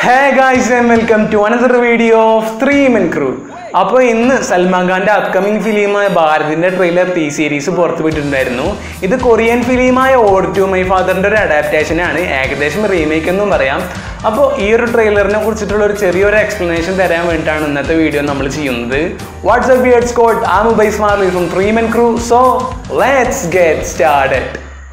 hey guys and welcome to another video of three men crew അപ്പോൾ ഇന്ന് സൽമാൻ ഖാന്റെ upcoming ഫിലിമായ ഭാരതിന്റെ ട്രെയിലർ ടി സീരീസ് പുറത്തുവിട്ടിട്ടുണ്ടായിരുന്നു ഇത് കൊറിയൻ ഫിലിമായ ഓഡ് ടു മൈ ഫാദറിന്റെ ഒരു അഡാപ്റ്റേഷൻ ആണ് ഏകദേശം റീമേക്ക് എന്നും പറയാം അപ്പോൾ ഈ ഒരു ട്രെയിലറിനെ കുറിച്ചിട്ടുള്ള ഒരു ചെറിയൊരു എക്സ്പ്ലനേഷൻ തരാൻ വേണ്ടിയിട്ടാണ് ഇന്നത്തെ വീഡിയോ നമ്മൾ ചെയ്യുന്നത് വാട്സ്ആപ്പ് ബിയഡ്സ് കോഡ് ആ mobile smart from three men crew so let's get started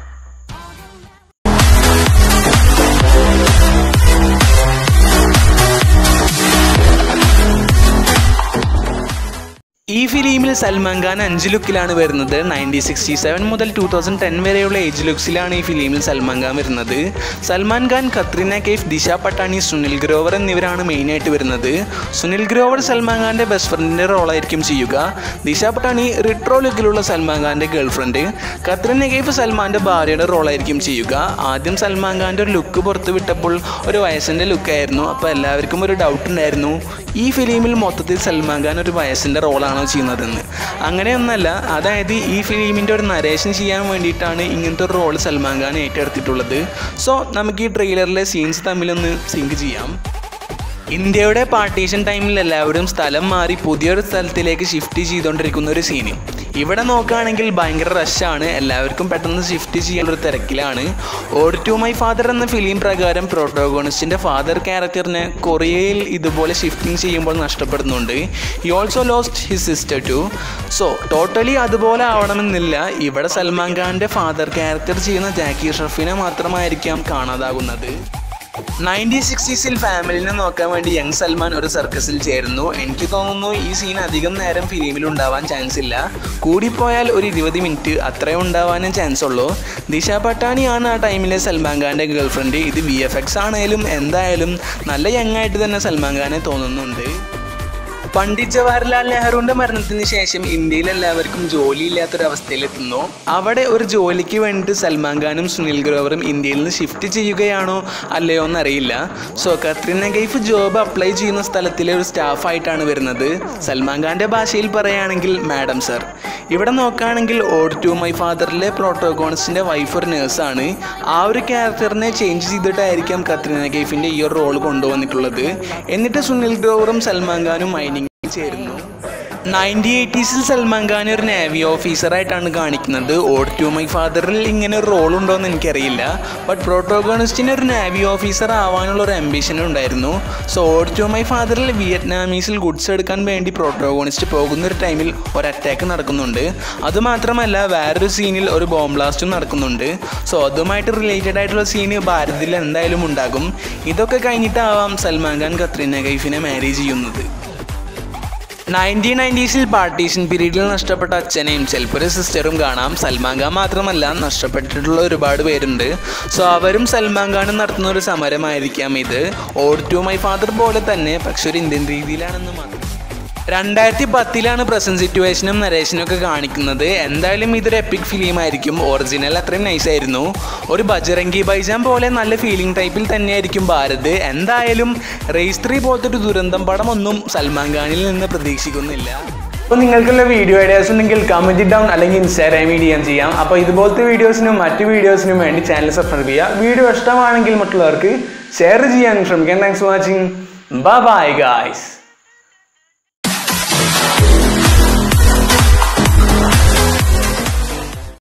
ഈ ഫിലിമിൽ സൽമാൻ ഖാൻ അഞ്ച് ലുക്കിലാണ് വരുന്നത് നയൻറ്റീൻ സിക്സ്റ്റി സെവൻ മുതൽ ടൂ തൗസൻഡ് ടെൻ വരെയുള്ള ഏജ് ലുക്സിലാണ് ഈ ഫിലിമിൽ സൽമാൻ ഖാൻ വരുന്നത് സൽമാൻ ഖാൻ കത്രീന കെയ്ഫ് ദിശ പട്ടാണി സുനിൽ ഗ്രോവർ എന്നിവരാണ് മെയിനായിട്ട് വരുന്നത് സുനിൽ ഗ്രോവർ സൽമാൻ ഖാൻ്റെ ബെസ്റ്റ് ഫ്രണ്ടിൻ്റെ റോളായിരിക്കും ചെയ്യുക ദിശ പട്ടാണി റിട്രോ ലുക്കിലുള്ള സൽമാൻ ഖാൻ്റെ ഗേൾ ഫ്രണ്ട് കത്രീന കെയ്ഫ് സൽമാൻ്റെ ഭാര്യയുടെ റോളായിരിക്കും ചെയ്യുക ആദ്യം സൽമാൻ ഖാൻ്റെ ഒരു ലുക്ക് പുറത്ത് വിട്ടപ്പോൾ ഒരു വയസ്സിൻ്റെ ലുക്കായിരുന്നു അപ്പോൾ എല്ലാവർക്കും ഒരു ഡൗട്ട് ഉണ്ടായിരുന്നു ഈ ഫിലിമിൽ മൊത്തത്തിൽ സൽമാൻ ഖാൻ ഒരു വയസ്സിൻ്റെ റോളാണോ ചെയ്യുന്നതെന്ന് അങ്ങനെയൊന്നല്ല അതായത് ഈ ഫിലിമിൻ്റെ ഒരു നരേഷൻ ചെയ്യാൻ വേണ്ടിയിട്ടാണ് ഇങ്ങനത്തെ ഒരു റോൾ സൽമാൻ ഖാൻ ഏറ്റെടുത്തിട്ടുള്ളത് സോ നമുക്ക് ഈ ട്രെയിലറിലെ സീൻസ് തമ്മിലൊന്ന് സിങ്ക് ചെയ്യാം ഇന്ത്യയുടെ പാർട്ടീഷൻ ടൈമിൽ എല്ലാവരും സ്ഥലം മാറി പുതിയൊരു സ്ഥലത്തിലേക്ക് ഷിഫ്റ്റ് ചെയ്തുകൊണ്ടിരിക്കുന്ന ഒരു സീന് ഇവിടെ നോക്കുകയാണെങ്കിൽ ഭയങ്കര റഷാണ് എല്ലാവർക്കും പെട്ടെന്ന് ഷിഫ്റ്റ് ചെയ്യാനുള്ള ഒരു തിരക്കിലാണ് ഓഡ് ടു മൈ ഫാദർ എന്ന ഫിലിം പ്രകാരം പ്രോട്ടോഗോണിസ്റ്റിൻ്റെ ഫാദർ ക്യാരക്ടറിനെ കൊറിയയിൽ ഇതുപോലെ ഷിഫ്റ്റിംഗ് ചെയ്യുമ്പോൾ നഷ്ടപ്പെടുന്നുണ്ട് he also lost his sister too so totally അതുപോലെ ആവണമെന്നില്ല ഇവിടെ സൽമാൻ ഖാൻ്റെ ഫാദർ ക്യാരക്ടർ ചെയ്യുന്ന ജാക്കി ഷറഫിനെ മാത്രമായിരിക്കാം കാണാതാകുന്നത് നയൻറ്റീൻ സിക്സ്റ്റീസിൽ ഫാമിലിനെ നോക്കാൻ വേണ്ടി യങ് സൽമാൻ ഒരു സർക്കസിൽ ചേരുന്നു എനിക്ക് തോന്നുന്നു ഈ സീൻ അധികം നേരം ഫിലിമിൽ ഉണ്ടാവാൻ ചാൻസ് ഇല്ല കൂടിപ്പോയാൽ ഒരു ഇരുപത് മിനിറ്റ് അത്രേ ഉണ്ടാവാനും ചാൻസ് ഉള്ളൂ ദിശ പട്ടാണിയാണ് ആ ടൈമിലെ സൽമാൻ ഖാൻ്റെ ഗേൾ ഫ്രണ്ട് ഇത് വി എഫ് എക്സ് ആണേലും എന്തായാലും നല്ല യങ് ആയിട്ട് തന്നെ സൽമാൻ ഖാനെ തോന്നുന്നുണ്ട് പണ്ഡിറ്റ് ജവഹർലാൽ നെഹ്റുവിന്റെ മരണത്തിന് ശേഷം ഇന്ത്യയിൽ എല്ലാവർക്കും ജോലിയില്ലാത്തൊരവസ്ഥയിലെത്തുന്നു അവിടെ ഒരു ജോലിക്ക് വേണ്ടിയിട്ട് സൽമാൻ ഖാനും സുനിൽ ഗ്രോവറും ഇന്ത്യയിൽ നിന്ന് ഷിഫ്റ്റ് ചെയ്യുകയാണോ അല്ലയോ എന്നറിയില്ല so Katrina Kaif job apply ചെയ്യുന്ന സ്ഥലത്തിലെ ഒരു സ്റ്റാഫായിട്ടാണ് വരുന്നത് സൽമാൻ ഖാന്റെ ഭാഷയിൽ പറയുകയാണെങ്കിൽ മാഡം സർ ഇവിടെ നോക്കുകയാണെങ്കിൽ ഓഡ് ടു മൈ ഫാദറിലെ പ്രോട്ടോകോണിസ്റ്റിൻ്റെ വൈഫ് ഒരു നേഴ്സാണ് ആ ഒരു ക്യാരക്ടറിനെ ചേഞ്ച് ചെയ്തിട്ടായിരിക്കാം കത്രീന കൈഫിൻ്റെ ഈ ഒരു റോൾ കൊണ്ടുവന്നിട്ടുള്ളത് എന്നിട്ട് സുനിൽ ഗ്രോവറും സൽമാൻ ഖാനും മൈനിങ് ചേരുന്നു നയൻറ്റി എയ്റ്റീസിൽ സൽമാൻ ഖാൻ ഒരു നേവി ഓഫീസറായിട്ടാണ് കാണിക്കുന്നത് ഓഡ് ടു മൈ ഫാദറിൽ ഇങ്ങനെ ഒരു റോൾ ഉണ്ടോ എന്ന് എനിക്കറിയില്ല ബട്ട് പ്രോട്ടോഗോണിസ്റ്റിന് ഒരു നേവി ഓഫീസർ ആവാനുള്ള ഒരു അംബിഷൻ ഉണ്ടായിരുന്നു സോ ഓഡ് ടു മൈ ഫാദറിൽ വിയറ്റ്നാമീസിൽ ഗുഡ്സ് എടുക്കാൻ വേണ്ടി പ്രോട്ടോഗോണിസ്റ്റ് പോകുന്ന ഒരു ടൈമിൽ ഒരു അറ്റാക്ക് നടക്കുന്നുണ്ട് അതുമാത്രമല്ല വേറൊരു സീനിൽ ഒരു ബോംബ് ബ്ലാസ്റ്റും നടക്കുന്നുണ്ട് സോ അതുമായിട്ട് റിലേറ്റഡ് ആയിട്ടുള്ള സീന് ഭാരതത്തിൽ എന്തായാലും ഉണ്ടാകും ഇതൊക്കെ കഴിഞ്ഞിട്ടാവാം സൽമാൻ ഖാൻ കത്രീന കൈഫിനെ മാരേജ് ചെയ്യുന്നത് നയൻറ്റീൻ നയൻറ്റീസിൽ പാർട്ടീഷൻ പീരീഡിൽ നഷ്ടപ്പെട്ട അച്ഛനെയും ചിലപ്പോൾ ഒരു സിസ്റ്ററും കാണാം സൽമാൻ ഖാൻ മാത്രമല്ല നഷ്ടപ്പെട്ടിട്ടുള്ള ഒരുപാട് പേരുണ്ട് സോ അവരും സൽമാൻ ഖാനും നടത്തുന്ന ഒരു സമരമായിരിക്കാം ഇത് ഓഡ് ടു മൈ ഫാദർ പോലെ തന്നെ പക്ഷെ ഒരു ഇന്ത്യൻ രീതിയിലാണെന്ന് മാത്രം രണ്ടായിരത്തി പത്തിലാണ് പ്രസന്റ് സിറ്റുവേഷനും നരേഷനും ഒക്കെ കാണിക്കുന്നത് എന്തായാലും ഇതൊരു എപ്പിക് ഫിലിം ആയിരിക്കും ഒറിജിനൽ അത്രയും നൈസ് ആയിരുന്നു ഒരു ബജറങ്കി ബൈജാൻ പോലെ നല്ല ഫീലിംഗ് ടൈപ്പിൽ തന്നെയായിരിക്കും ഭാരത് എന്തായാലും റേസ് ത്രീ പോലത്തെ ഒരു ദുരന്തം പടം ഒന്നും സൽമാൻ ഖാനിൽ നിന്ന് പ്രതീക്ഷിക്കുന്നില്ല അപ്പോൾ നിങ്ങൾക്കുള്ള വീഡിയോ ഐഡിയാസ് ഉണ്ടെങ്കിൽ കമൻറ്റ് ഡൗൺ അല്ലെങ്കിൽ ഇൻസ്റ്റാഗ്രാമിൽ ഡി എം ചെയ്യാം അപ്പോൾ ഇതുപോലത്തെ വീഡിയോസിനും മറ്റു വീഡിയോസിനും വേണ്ടി ചാനൽ സബ്സ്ക്രൈബ് ചെയ്യുക വീഡിയോ ഇഷ്ടമാണെങ്കിൽ മറ്റുള്ളവർക്ക് ഷെയർ ചെയ്യാൻ ശ്രമിക്കാം thanks for watching bye guys